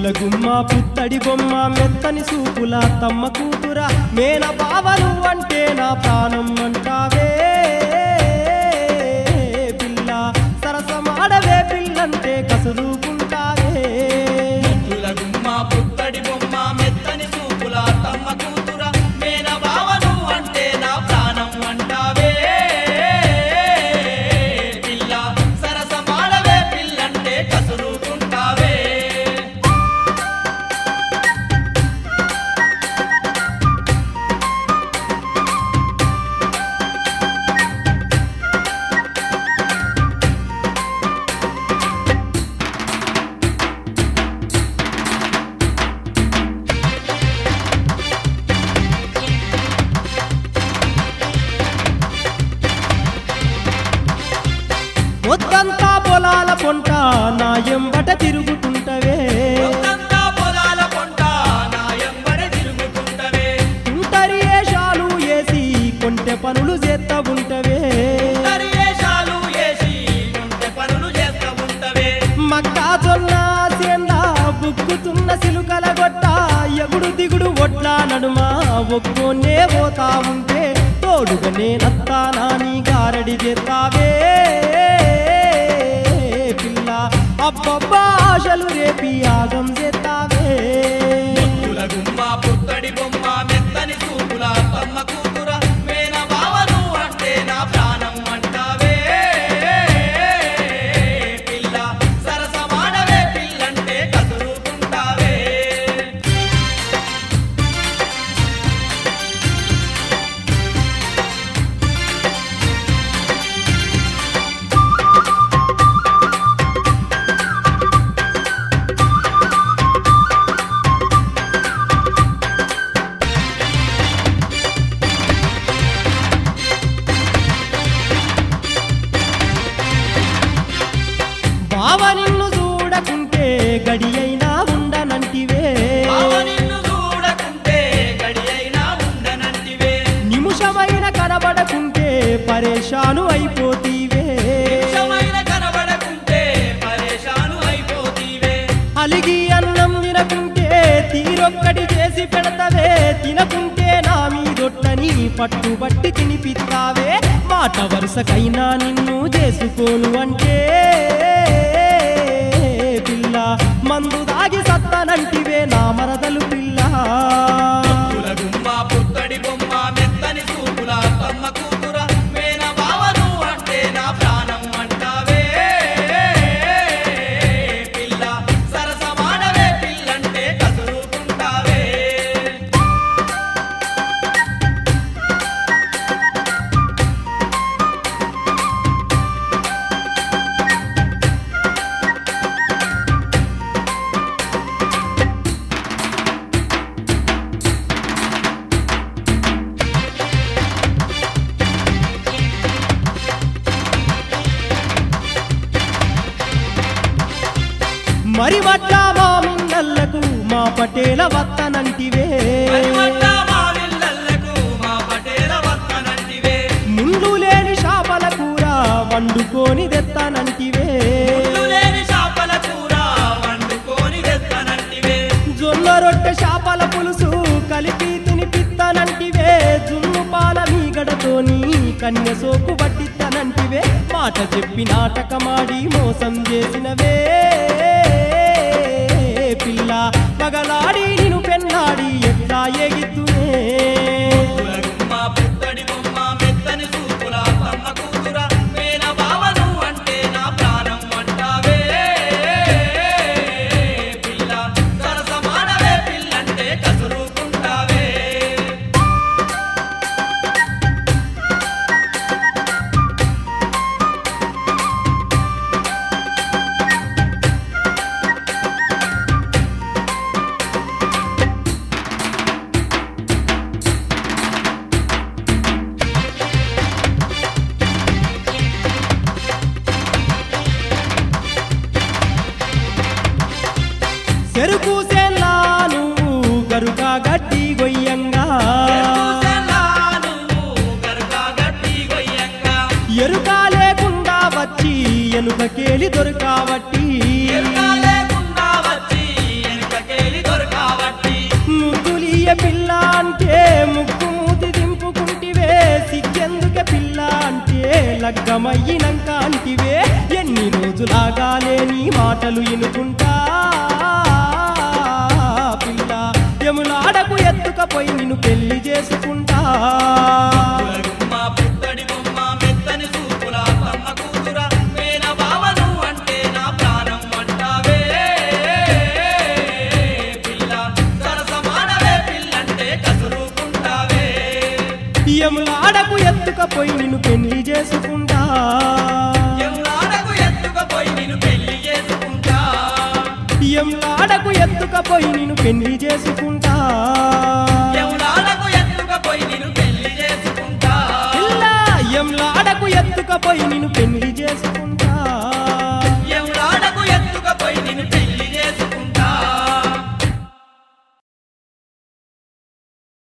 ముద్దుల గుమ్మ పుత్తడి బొమ్మ మెత్తని సూపుల తమ్మ కూతుర మేన బావను అంటే నా ప్రాణం అంటావే పిల్ల సరసమాడవే పిల్లంటే కసురుకుంటావే ముద్దుల గుమ్మ పుత్తడి బొమ్మ మెత్తని సూపుల తమ్మ కూతుర మేన బావను అంటే నా ప్రాణం అంటావే పిల్ల సరసమాడవే పిల్లంటే కసురుకుంటావే వద్దంతా పొలాల పొంట నా ఎంబట తిరుగుతుంటవే పొద్దంతా పొలాల పొంట నా ఎంబడి తిరుగుతుంటవే తుంటరి ఏషాలు వేసి కొంటె పనులు చేస్తా ఉంటవే దర్వేషాలు వేసి ఉంటే పనులు చేస్తా ఉంటవే మక్కా జొన్న సేందా బుక్కుతున్న సిలుకల గొట్ట ఎగుడు దిగుడు ఒడ్ల నడుమ ఒక్కొన్నే పోతా ఉంటే తోడుగా నేనత్తా నాని గారడి చేస్తావే పిల్ల అబ్బబ్బా ఆశలు రేపి ఆగం చేస్తావే ముద్దుల గుమ్మ పుత్తడి బొమ్మ మెత్తని సూపుల తమ్మ కూతుర మేన బావను అంటే నా ప్రాణం అంటావే పిల్ల సరసమాడవే పిల్లంటే కసురుకుంటావే బావ నిన్ను చూడకుంటే గడి అయినా ఉండనంటివే బావ నిన్ను చూడకుంటే గడి అయినా ఉండనంటివే నిమిషమైన కనబడకుంటే పరేషాను అయిపోతీవే నిమిషమైన కనబడకుంటే పరేషాను అయిపోతీవే అలిగి అన్నం తినకుంటే తీరొక్కటి చేసి పెడతవే తినకుంటే నా మీదొట్టని పట్టుబట్టి తినిపిస్తావే మాట వరుసకైనా నిన్ను చేసుకోను అంటే పిల్ల మందు దాగి సత్తనంటివే నా మరదలు పిల్ల ముద్దుల గుమ్మ పుత్తడి బొమ్మ మెత్తని సూపుల తమ్మ కూతుర మేన బావను అంటే నా ప్రాణం అంటావే పిల్ల సరసమాడవే పిల్లంటే కసురుకుంటావే మరి వడ్ల మా మిన్నల్లకు మా పటేల వత్తనంటివే మరివడ్డ మా విల్లలకు మా పటేల వత్తనంటివే ముందు లేని చేపల కూర వండుకొని తెత్తానంటివే ముళ్ళు లేని చేపల కూర వండుకొని తెత్తనంటివే జొన్న రొట్టె చేపల పులుసు కలిపి తినిపిస్తానంటివే జున్ను పాల మీగడతోని కన్య సోకు పట్టిస్తానంటివే మాట చెప్పి నాటకమాడి మోసం చేసినవే పిల్ల పగలాడి నిన్ను పెన్నాడి ఎట్లా ఎగిద్దునే ముద్దుల గుమ్మ పుత్తడి బొమ్మ మెత్తని సూపుల తమ్మ కూతుర మేన బావను అంటే నా ప్రాణం అంటావే పిల్ల సరసమాడవే పిల్లంటే కసురుకుంటావే చెరుకు సేన్లా నువ్వు గరుక గడ్డి గొయ్యంగా ఎరుక లేకుండా వచ్చి ఎనుకకేలి దొరకావట్టి సిగ్గే పిల్ల అంటే ముక్కు మూతి దింపుకుంటివే సిగ్గెందుకే పిల్ల అంటే లగ్గమయ్యినంక అంటివే ఎన్ని రోజులాగానే నీ మాటలు ఇనుకుంటా పిల్ల యములాడకు ఎత్తుకపోయి నిన్ను పెళ్లి చేసుకుంటా గుమ్మ పుత్తడి బొమ్మ మెత్తని సూపుల అత్తమ్మ కూతుర మేన బావను అంటే నా ప్రాణం అంటావే పిల్ల సరసమానవే పిల్లంటే కసురుకుంటావే యములాడకు ఎత్తుకపోయి నిన్ను పెళ్లి చేసుకుంటా ఎవరాడకు ఎత్తుకపోయి నిన్ను పెళ్లి చేసుకుంటా యములాడకు ఎత్తుకపోయి నిన్ను పెళ్లి చేసుకుంటా